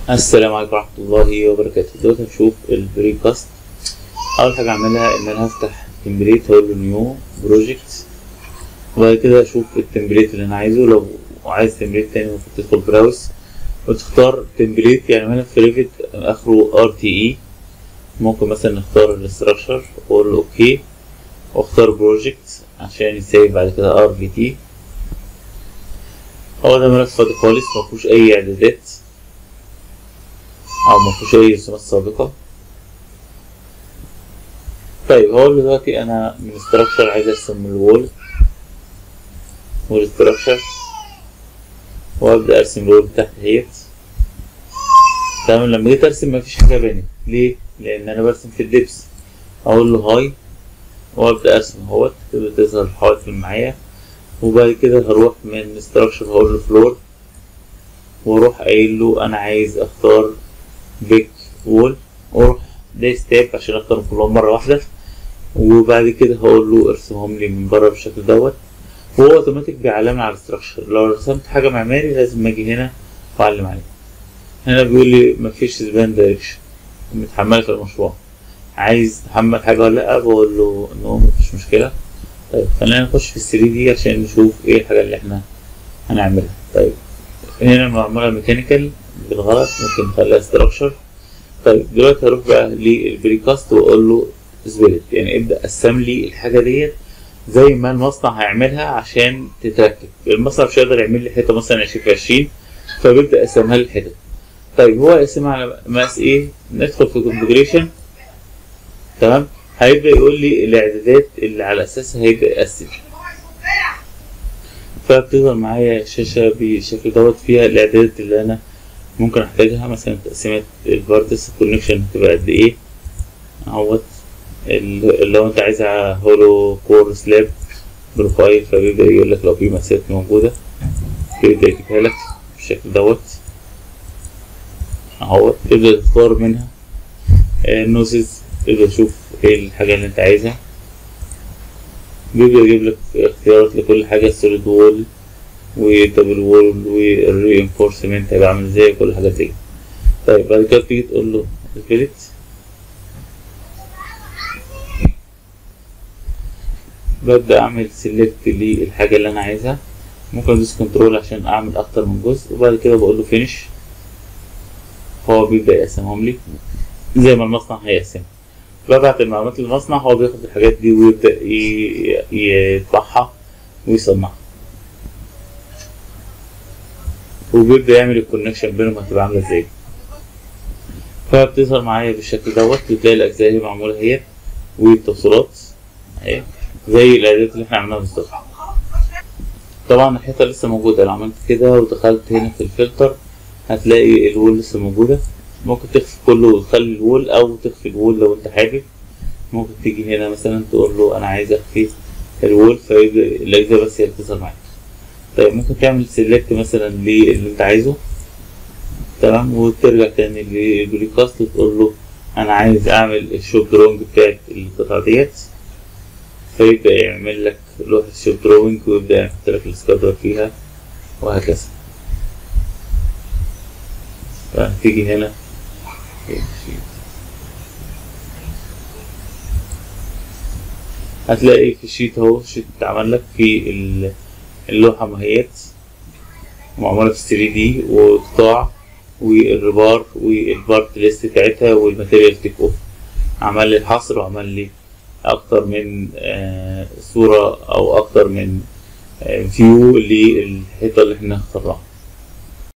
السلام عليكم ورحمة الله وبركاته دلوقتي هنشوف البري كاست أول حاجة أعملها إن أنا هفتح تمبليت هقول له نيو بروجكت وبعد كده أشوف التمبليت اللي أنا عايزه لو عايز تمبليت تاني المفروض تدخل براوس وتختار تمبليت يعني هنا في ريفت آخره ار تي اي ممكن مثلا نختار الاستراكشر وأقول له أوكي وأختار بروجكت عشان يسيب بعد كده ار في تي هو ده ملف فاضي خالص مفهوش أي إعدادات او ما فيهوش اي رسومات سابقه طيب هقول له دلوقتي انا من structure عايز ارسم الوول والستراكشر وابدا ارسم الوول تحت اهيت تمام لما جيت ارسم مفيش حاجه بانت ليه لان انا برسم في الدبس اقول له هاي وابدا ارسم اهوت تبدا تظهر الحواف معايا وبعد كده هروح من structure هقول له فلور واروح قايل له انا عايز اختار بيك وول واروح دايس تاب عشان اختارهم كلهم مره واحده وبعد كده هقول له ارسمهم لي من بره بالشكل دوت وهو اوتوماتيك بيعلمني على الاستراكشر لو رسمت حاجه معماري لازم اجي هنا واعلم عليها هنا بيقول لي مفيش سبان دايركشن متحمله في المشروع عايز تحمل حاجه ولا لا بقول له نو مفيش مشكله طيب خلينا نخش في الثري دي عشان نشوف ايه الحاجه اللي احنا هنعملها طيب هنا معموله ميكانيكال بالغلط ممكن نخليها ستراكشر طيب دلوقتي هروح بقى للبريكاست واقول له سبيريت يعني ابدا قسم لي الحاجه ديت زي ما المصنع هيعملها عشان تتركب المصنع مش هيقدر يعمل لي حته مثلا 20 في 20 فبيبدا يقسمها لي الحتت طيب هو يقسمها على مقاس ايه ندخل في كونفجريشن تمام هيبدا يقول لي الاعدادات اللي على اساسها هيبدا يقسم فبتظهر معايا شاشة بالشكل دوت فيها الإعدادات اللي أنا ممكن أحتاجها مثلا تقسيمات الفارتس الكونكشن هتبقى قد إيه أهوت لو أنت عايزها هولو كور سلاب بروفايل فبيبدأ يقول لك لو في مسافات موجودة بيبدأ يجيبها لك بالشكل دوت أهوت تبدأ تختار منها النوسز تبدأ تشوف إيه الحاجة اللي أنت عايزها بيبدأ يجيب لك اختيارات لكل حاجة السوليد وول ودبل وول والرينفورسمنت هيبقى عامل ازاي كل حاجة زي طيب بعد كده تيجي تقول له سبيريت ببدأ أعمل سيلكت للحاجة اللي أنا عايزها ممكن أدوس كنترول عشان أعمل أكتر من جزء وبعد كده بقول له فينش هو بيبدأ يقسمهم لي زي ما المصنع هيقسمها ببعت المعلومات للمصنع هو بياخد الحاجات دي ويبدأ يطبعها ويصنعها وبيبدأ يعمل الكونكشن بينهم هتبقى عاملة ازاي فبتظهر معايا بالشكل دوت بتلاقي الأجزاء اللي معمولة اهي والتوصيلات اهي زي الإعدادات اللي احنا عملناها بالظبط طبعا الحيطة لسه موجودة لو عملت كده ودخلت هنا في الفلتر هتلاقي الوول لسه موجودة ممكن تخفي كله وتخلي الوول او تخفي الوول لو انت حابب ممكن تيجي هنا مثلا تقول له انا عايز اخفي الوول فيبدا الاجزاء بس هي اللي بتظهر معاك طيب ممكن تعمل سيلكت مثلا للي انت عايزه تمام وترجع تاني للبريكاست وتقول له انا عايز اعمل الشوب دروينج بتاعت القطعه ديت فيبدا يعمل لك لوحه شوب دروينج ويبدا يحط لك السكادر فيها وهكذا فتيجي هنا هتلاقي في الشيت اهو شيت اتعمل لك في اللوحة ماهيات معمولة في 3 دي وقطاع والربار والبارت ليست بتاعتها والماتيريال تيك اوف عمل لي الحصر وعمل لي اكتر من آه صورة او اكتر من آه فيو للحيطة اللي احنا اخترناها